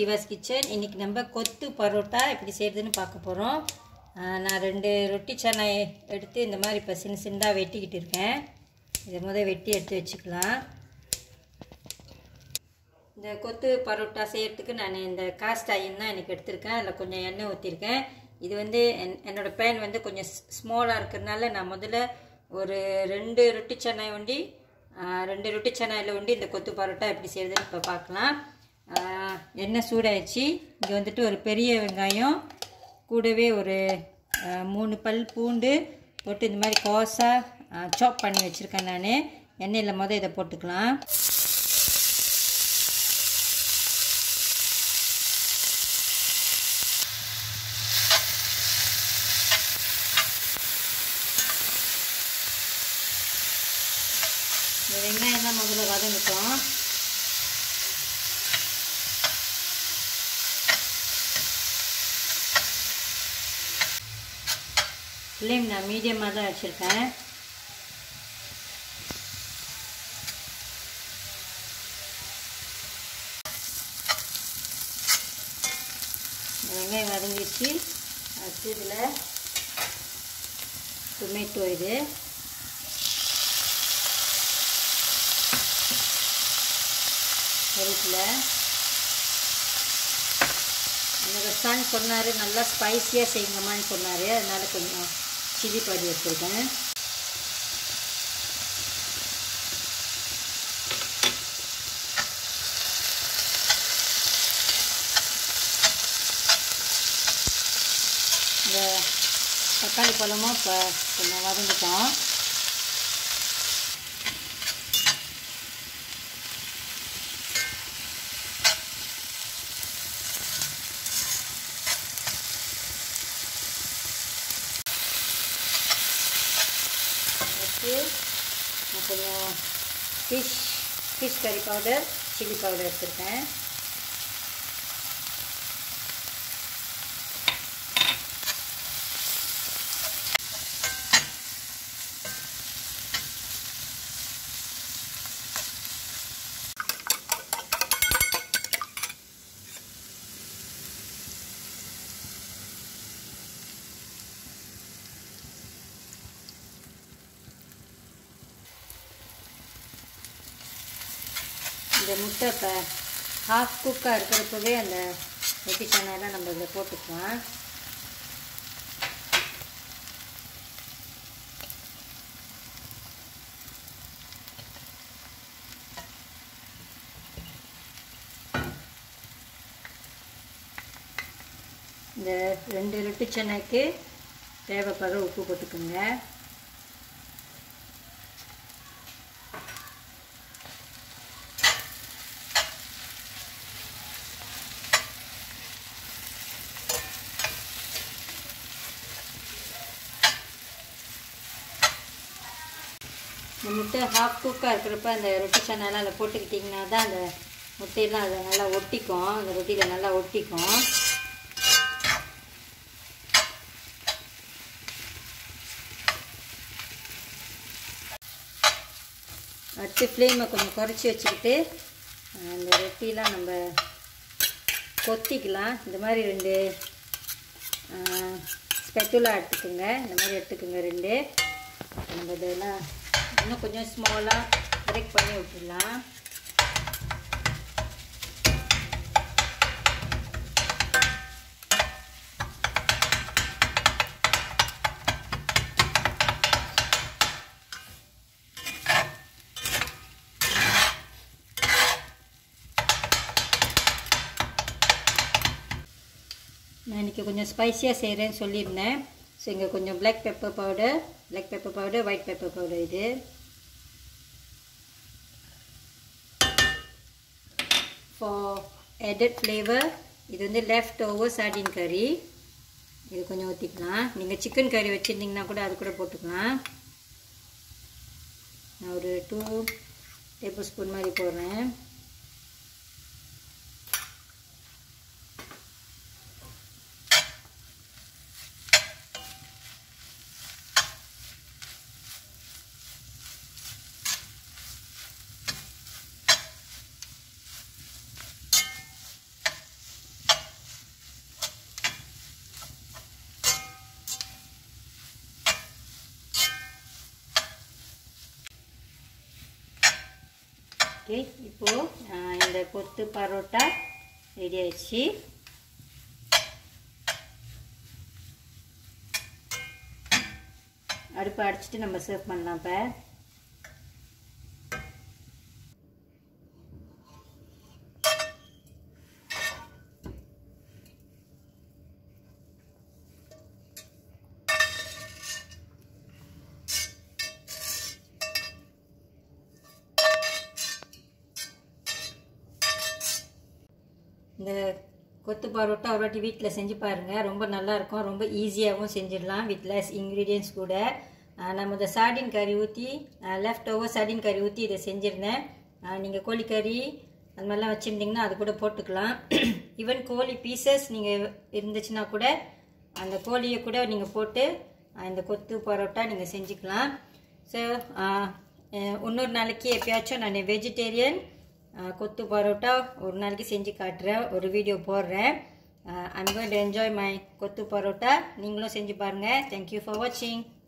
Siva's kitchen இன்றைக்கி நம்ம கொத்து பரோட்டா எப்படி செய்கிறதுன்னு பார்க்க போகிறோம் நான் ரெண்டு ரொட்டி சனை எடுத்து இந்த மாதிரி இப்போ சின்ன சின்னதாக வெட்டிக்கிட்டு இருக்கேன் இதை முதல் வெட்டி எடுத்து வச்சுக்கலாம் இந்த கொத்து பரோட்டா செய்கிறதுக்கு நான் இந்த காஸ்ட் ஆயின் தான் எனக்கு எடுத்திருக்கேன் அதில் கொஞ்சம் எண்ணெய் ஊற்றிருக்கேன் இது வந்து என் என்னோடய பேன் வந்து கொஞ்சம் ஸ்மாலாக இருக்கிறதுனால நான் முதல்ல ஒரு ரெண்டு ரொட்டி சென்னை ஒண்டி ரெண்டு ரொட்டி சென்னையில் ஒண்டி இந்த கொத்து பரோட்டா எப்படி செய்கிறதுன்னு இப்போ பார்க்கலாம் எண்ணெய் சூடாயிடுச்சு இங்கே வந்துட்டு ஒரு பெரிய வெங்காயம் கூடவே ஒரு மூணு பல் பூண்டு போட்டு இந்த மாதிரி கோஸாக சாப் பண்ணி வச்சுருக்கேன் நான் எண்ணெயில் மொதல் இதை போட்டுக்கலாம் இந்த வெங்காயம் தான் முதல்ல வதங்கிட்டோம் ஃப்ளேம் நான் மீடியமாக தான் வச்சுருக்கேன் வெங்காயம் வதங்கிடுச்சு அடுத்து இதில் டொமேட்டோ இது கருப்பில் என்னோடய சன் சொன்னார் நல்லா ஸ்பைஸியாக செய்யுங்கம்மான்னு சொன்னார் அதனால் கொஞ்சம் சில்லி பாடி எடுத்துருக்கேன் இந்த தக்காளி பழமும் இப்போ கொஞ்சம் வதங்கிட்டோம் வச்சு நான் கொஞ்சம் ஃபிஷ் ஃபிஷ் கறி பவுடர் சில்லி பவுடர் எடுத்துருக்கேன் இந்த முட்டை இப்போ ஹாஃப் குக்காக இருக்கிறப்பவே அந்த ரொட்டி சேனலாம் நம்ம இதில் போட்டுக்கலாம் இந்த ரெண்டு ரொட்டி சென்னைக்கு தேவைப்படுற உப்பு போட்டுக்கோங்க இந்த முட்டை ஹாஃப் குக்காக இருக்கிறப்ப அந்த ரொட்டி சன்னெல்லாம் அதில் போட்டுக்கிட்டிங்கன்னா தான் அந்த முட்டையெல்லாம் அதில் நல்லா ஒட்டிக்கும் அந்த ரொட்டியில் நல்லா ஒட்டிக்கும் அடுத்து ஃப்ளேமை கொஞ்சம் குறைச்சி வச்சுக்கிட்டு அந்த ரொட்டிலாம் நம்ம கொத்திக்கலாம் இந்த மாதிரி ரெண்டு ஸ்பெட்டுலாக எடுத்துக்கோங்க இந்த மாதிரி எடுத்துக்கோங்க ரெண்டு நம்ம இதெல்லாம் இன்னும் கொஞ்சம் ஸ்மாலாக பிரேக் பண்ணி விட்டுடலாம் நான் இன்றைக்கி கொஞ்சம் ஸ்பைஸியாக செய்கிறேன்னு சொல்லியிருந்தேன் ஸோ இங்கே கொஞ்சம் black pepper powder black pepper powder white pepper powder இது ஃபார் added ஃப்ளேவர் இது வந்து லெஃப்ட் ஓவர் சார்டின் கறி இது கொஞ்சம் ஊற்றிக்கலாம் நீங்கள் சிக்கன் கறி வச்சுருந்தீங்கன்னா கூட அது கூட போட்டுக்கலாம் நான் ஒரு டூ டேபிள் ஸ்பூன் மாதிரி போடுறேன் ஓகே இப்போது இந்த கொத்து பரோட்டா ரெடி ஆயிடுச்சு அடுப்பை அடிச்சிட்டு நம்ம சர்வ் பண்ணலாம் இப்போ இந்த கொத்து பரோட்டா ஒரு வாட்டி வீட்டில் செஞ்சு பாருங்கள் ரொம்ப நல்லாயிருக்கும் ரொம்ப ஈஸியாகவும் செஞ்சிடலாம் வித் லெஸ் இன்க்ரீடியன்ஸ் கூட நம்ம இந்த சார்டின் கறி ஊற்றி லெஃப்ட் ஓவர் சார்டின் கறி ஊற்றி இதை செஞ்சுருந்தேன் நீங்கள் கோழிக்கறி அது மாதிரிலாம் வச்சுருந்தீங்கன்னா அது கூட போட்டுக்கலாம் ஈவன் கோழி பீசஸ் நீங்கள் இருந்துச்சுன்னா கூட அந்த கோழியை கூட நீங்கள் போட்டு இந்த கொத்து பரோட்டா நீங்கள் செஞ்சுக்கலாம் ஸோ இன்னொரு நாளைக்கு எப்பயாச்சும் நான் வெஜிடேரியன் கொத்து பரோட்டா ஒரு நாளைக்கு செஞ்சு காட்டுறேன் ஒரு வீடியோ போடுறேன் I'm going to enjoy my kothu parotta நீங்களும் செஞ்சு பாருங்கள் தேங்க்யூ ஃபார் வாட்சிங்